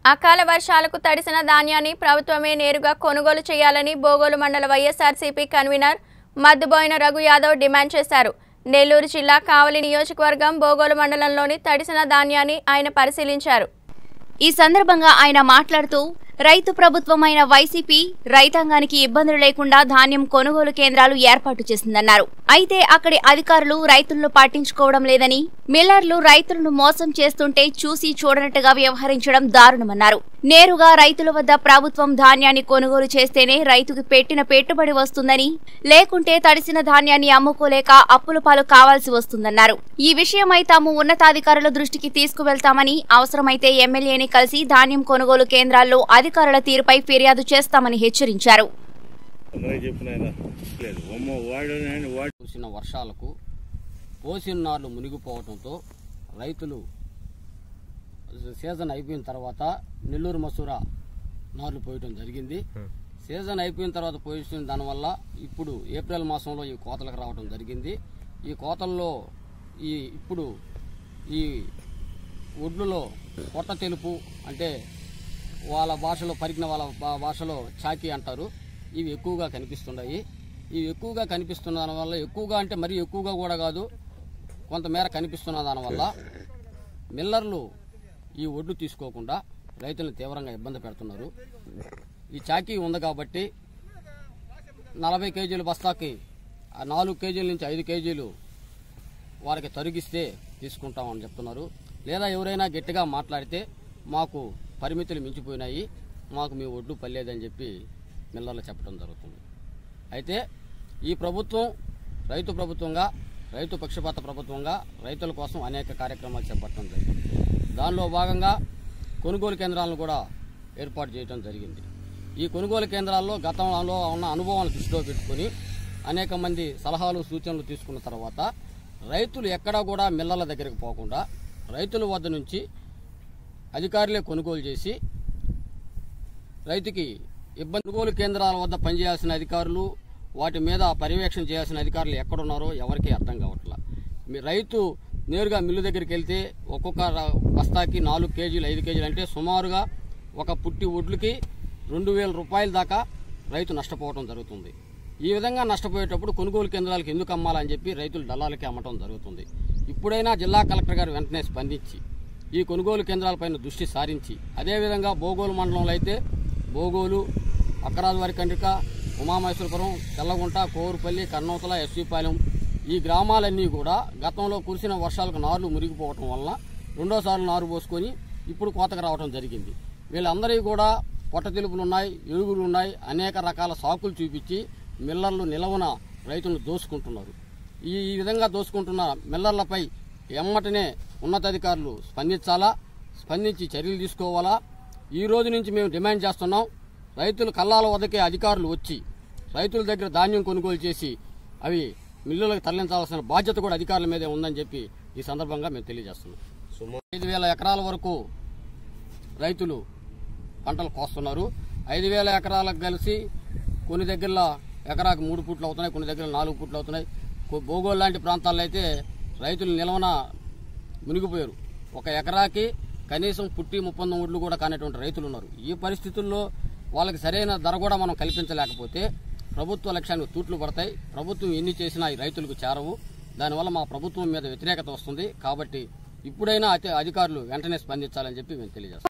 అకాల వర్షాలకు తడిసిన ధాన్యాన్ని ప్రభుత్వమే నేరుగా కొనుగోలు చేయాలని బోగోలు మండల వైఎస్ఆర్సీపీ కన్వీనర్ మద్దుబోయిన రఘు యాదవ్ డిమాండ్ చేశారు నెల్లూరు జిల్లా కావలి నియోజకవర్గం బోగోలు మండలంలోని తడిసిన ధాన్యాన్ని ఆయన పరిశీలించారు ఈ సందర్భంగా ఆయన మాట్లాడుతూ రైతు ప్రభుత్వమైన వైసీపీ రైతాంగానికి ఇబ్బందులు లేకుండా ధాన్యం కొనుగోలు కేంద్రాలు ఏర్పాటు చేసిందన్నారు అయితే అక్కడి అధికారులు రైతులను పట్టించుకోవడం లేదని మిల్లర్లు రైతులను మోసం చేస్తుంటే చూసి చూడనట్టుగా వ్యవహరించడం దారుణమన్నారు నేరుగా రైతుల వద్ద ప్రభుత్వం ధాన్యాన్ని కొనుగోలు చేస్తేనే రైతుకు పెట్టిన పెట్టుబడి వస్తుందని లేకుంటే తడిసిన ధాన్యాన్ని అమ్ముకోలేక అప్పుల పాలు కావాల్సి వస్తుందన్నారు ఈ విషయమై తాము ఉన్నతాధికారుల దృష్టికి తీసుకువెళ్తామని అవసరమైతే ఎమ్మెల్యేని కలిసి ధాన్యం కొనుగోలు కేంద్రాల్లో అధికారుల తీరుపై ఫిర్యాదు చేస్తామని హెచ్చరించారు అందరూ చెప్పిన ఆయన లేదు బొమ్మ వాడు ఆయన వాడు కురిసిన వర్షాలకు పోసిన నార్లు మునిగిపోవడంతో రైతులు సీజన్ అయిపోయిన తర్వాత నెల్లూరు మసూరా నార్లు పోయటం జరిగింది సీజన్ అయిపోయిన తర్వాత పోసిన దానివల్ల ఇప్పుడు ఏప్రిల్ మాసంలో ఈ కోతలకు రావడం జరిగింది ఈ కోతల్లో ఈ ఇప్పుడు ఈ ఒడ్లులో పొట్ట తెలుపు అంటే వాళ్ళ భాషలో పరిజ్ఞ వాళ్ళ భా- భాషలో చాకి అంటారు ఇవి ఎక్కువగా కనిపిస్తున్నాయి ఇవి ఎక్కువగా కనిపిస్తున్న దానివల్ల ఎక్కువగా అంటే మరీ ఎక్కువగా కూడా కాదు కొంతమేర కనిపిస్తున్న దానివల్ల మిల్లర్లు ఈ ఒడ్లు తీసుకోకుండా రైతులను తీవ్రంగా ఇబ్బంది పెడుతున్నారు ఈ చాకీ ఉంది కాబట్టి నలభై కేజీల బస్తాకి ఆ నాలుగు కేజీల నుంచి ఐదు కేజీలు వారికి తరిగిస్తే తీసుకుంటామని చెప్తున్నారు లేదా ఎవరైనా గట్టిగా మాట్లాడితే మాకు పరిమితులు మించిపోయినాయి మాకు మీ ఒడ్డు పర్లేదని చెప్పి మిల్లర్లు చెప్పడం జరుగుతుంది అయితే ఈ ప్రభుత్వం రైతు ప్రభుత్వంగా రైతు పక్షపాత ప్రభుత్వంగా రైతుల కోసం అనేక కార్యక్రమాలు చేపట్టడం జరిగింది దానిలో భాగంగా కొనుగోలు కేంద్రాలను కూడా ఏర్పాటు చేయడం జరిగింది ఈ కొనుగోలు కేంద్రాల్లో గతంలో ఉన్న అనుభవాలను దృష్టిలో పెట్టుకుని అనేక మంది సలహాలు సూచనలు తీసుకున్న తర్వాత రైతులు ఎక్కడా కూడా మిల్లల దగ్గరికి పోకుండా రైతుల వద్ద నుంచి అధికారులే కొనుగోలు చేసి రైతుకి ఇబ్బంది కొనుగోలు కేంద్రాల వద్ద పనిచేయాల్సిన అధికారులు వాటి మీద పర్యవేక్షణ చేయాల్సిన అధికారులు ఎక్కడున్నారో ఎవరికీ అర్థం కావట్లా మీ రైతు నేరుగా మిల్లు దగ్గరికి వెళ్తే ఒక్కొక్క ర- బస్తాకి నాలుగు కేజీలు ఐదు కేజీలు అంటే సుమారుగా ఒక పుట్టి ఒడ్లకి రెండు వేల రూపాయల దాకా రైతు నష్టపోవడం జరుగుతుంది ఈ విధంగా నష్టపోయేటప్పుడు కొనుగోలు కేంద్రాలకు ఎందుకు అమ్మాలని చెప్పి రైతులు దళాలకి అమ్మటం జరుగుతుంది ఇప్పుడైనా జిల్లా కలెక్టర్ గారు వెంటనే స్పందించి ఈ కొనుగోలు కేంద్రాలపైన దృష్టి సారించి అదేవిధంగా బోగోలు మండలంలో అయితే బోగోలు అక్కరాజువారి కండ్రిక ఉమామహేశ్వరపురం తెల్లగుంట కోరుపల్లి కర్నూతల ఎస్వీపాలెం ఈ గ్రామాలన్నీ కూడా గతంలో కురిసిన వర్షాలకు నార్లు మురిగిపోవటం వలన రెండోసార్లు నారు పోసుకొని ఇప్పుడు కోతకు రావడం జరిగింది వీళ్ళందరికీ కూడా పొట్ట తెలుపులు ఉన్నాయి ఎరుగులు ఉన్నాయి అనేక రకాల సాకులు చూపించి మిల్లర్లు నిలవన రైతులను దోసుకుంటున్నారు ఈ ఈ విధంగా దోసుకుంటున్న మిల్లర్లపై ఎమ్మటనే ఉన్నతాధికారులు స్పందించాలా స్పందించి చర్యలు తీసుకోవాలా ఈ రోజు నుంచి మేము డిమాండ్ చేస్తున్నాం రైతుల కల్లాల వద్దకే అధికారులు వచ్చి రైతుల దగ్గర ధాన్యం కొనుగోలు చేసి అవి మిల్లులకు తరలించాల్సిన బాధ్యత కూడా అధికారుల మీదే ఉందని చెప్పి ఈ సందర్భంగా మేము తెలియజేస్తున్నాం సుమారు ఐదు వేల ఎకరాల వరకు రైతులు పంటలు కోస్తున్నారు ఐదు వేల ఎకరాలకు కలిసి కొన్ని దగ్గరలో ఎకరాకు మూడు పుట్లు అవుతున్నాయి కొన్ని దగ్గర నాలుగు పుట్లు అవుతున్నాయి కొ- భోగోలు లాంటి ప్రాంతాల్లో అయితే రైతులు నిలవన మునిగిపోయారు ఒక ఎకరాకి కనీసం పుట్టి ముప్పొందం ఒడ్లు కూడా కానటువంటి రైతులు ఉన్నారు ఈ పరిస్థితుల్లో వాళ్ళకి సరైన ధర కూడా మనం కల్పించలేకపోతే ప్రభుత్వ లక్ష్యానికి తూట్లు పడతాయి ప్రభుత్వం ఎన్ని చేసినా ఈ రైతులకు చేరవు దానివల్ల మా ప్రభుత్వం మీద వ్యతిరేకత వస్తుంది కాబట్టి ఇప్పుడైనా అతి- అధికారులు వెంటనే స్పందించాలని చెప్పి మేము తెలియజేస్తాం